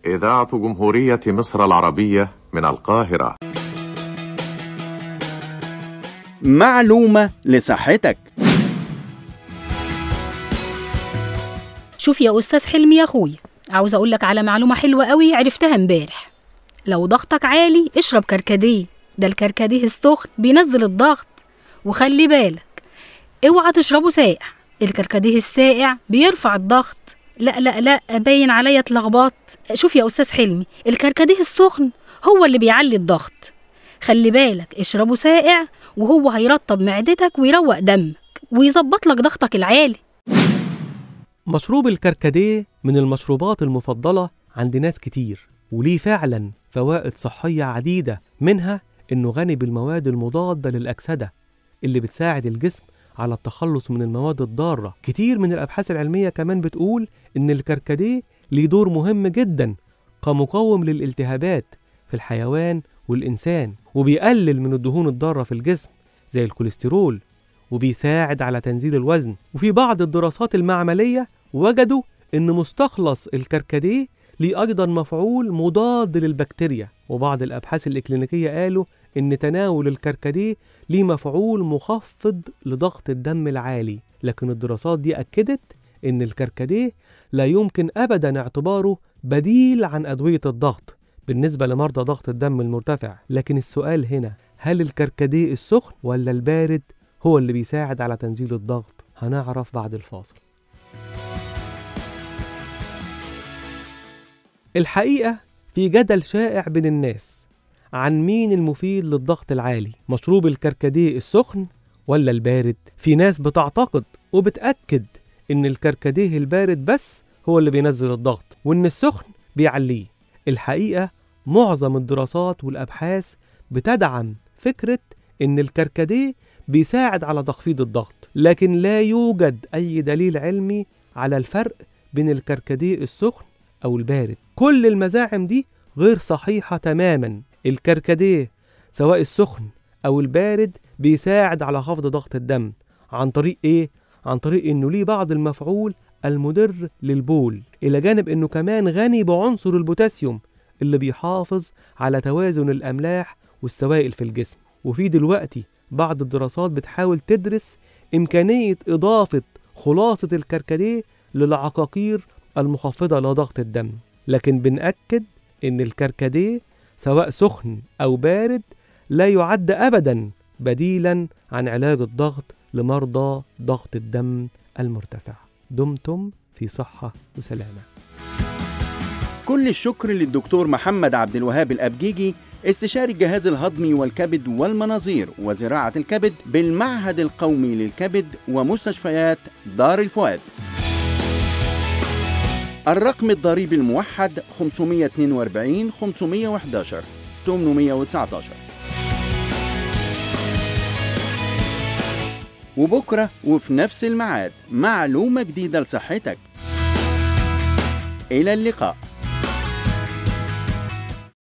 إذاعة جمهورية مصر العربية من القاهرة معلومة لصحتك شوف يا أستاذ حلمي يا أخويا عاوز أقول لك على معلومة حلوة قوي عرفتها امبارح لو ضغطك عالي اشرب كركديه ده الكركديه السخن بينزل الضغط وخلي بالك اوعى تشربه ساقع الكركديه الساقع بيرفع الضغط لا لا لا باين عليا اتلخبطت شوف يا أستاذ حلمي الكركديه السخن هو اللي بيعلي الضغط خلي بالك اشربه ساقع وهو هيرطب معدتك ويروق دمك ويظبط لك ضغطك العالي مشروب الكركديه من المشروبات المفضلة عند ناس كتير وليه فعلا فوائد صحية عديدة منها إنه غني بالمواد المضادة للأكسدة اللي بتساعد الجسم على التخلص من المواد الضارة كتير من الأبحاث العلمية كمان بتقول إن الكركديه ليه دور مهم جدا كمقاوم للالتهابات في الحيوان والإنسان وبيقلل من الدهون الضارة في الجسم زي الكوليسترول وبيساعد على تنزيل الوزن وفي بعض الدراسات المعملية وجدوا إن مستخلص الكركديه ليه أيضا مفعول مضاد للبكتيريا وبعض الأبحاث الإكلينيكية قالوا إن تناول الكركديه ليه مفعول مخفض لضغط الدم العالي لكن الدراسات دي أكدت إن الكركديه لا يمكن أبدا اعتباره بديل عن أدوية الضغط بالنسبة لمرضى ضغط الدم المرتفع لكن السؤال هنا هل الكركديه السخن ولا البارد هو اللي بيساعد على تنزيل الضغط هنعرف بعد الفاصل الحقيقة في جدل شائع بين الناس عن مين المفيد للضغط العالي مشروب الكركديه السخن ولا البارد في ناس بتعتقد وبتأكد إن الكركديه البارد بس هو اللي بينزل الضغط وإن السخن بيعليه الحقيقة معظم الدراسات والأبحاث بتدعم فكرة إن الكركديه بيساعد على تخفيض الضغط لكن لا يوجد أي دليل علمي على الفرق بين الكركديه السخن أو البارد كل المزاعم دي غير صحيحة تماما الكركديه سواء السخن أو البارد بيساعد على خفض ضغط الدم عن طريق إيه؟ عن طريق إنه ليه بعض المفعول المدر للبول إلى جانب إنه كمان غني بعنصر البوتاسيوم اللي بيحافظ على توازن الأملاح والسوائل في الجسم وفي دلوقتي بعض الدراسات بتحاول تدرس إمكانية إضافة خلاصة الكركديه للعقاقير المخفضة لضغط الدم لكن بنأكد إن الكركديه سواء سخن أو بارد لا يعد أبدا بديلا عن علاج الضغط لمرضى ضغط الدم المرتفع دمتم في صحة وسلامة كل الشكر للدكتور محمد عبد الوهاب الأبجيجي استشاري الجهاز الهضمي والكبد والمناظير وزراعة الكبد بالمعهد القومي للكبد ومستشفيات دار الفؤاد الرقم الضريبي الموحد 542 511 819 وبكرة وفي نفس الميعاد معلومة جديدة لصحتك إلى اللقاء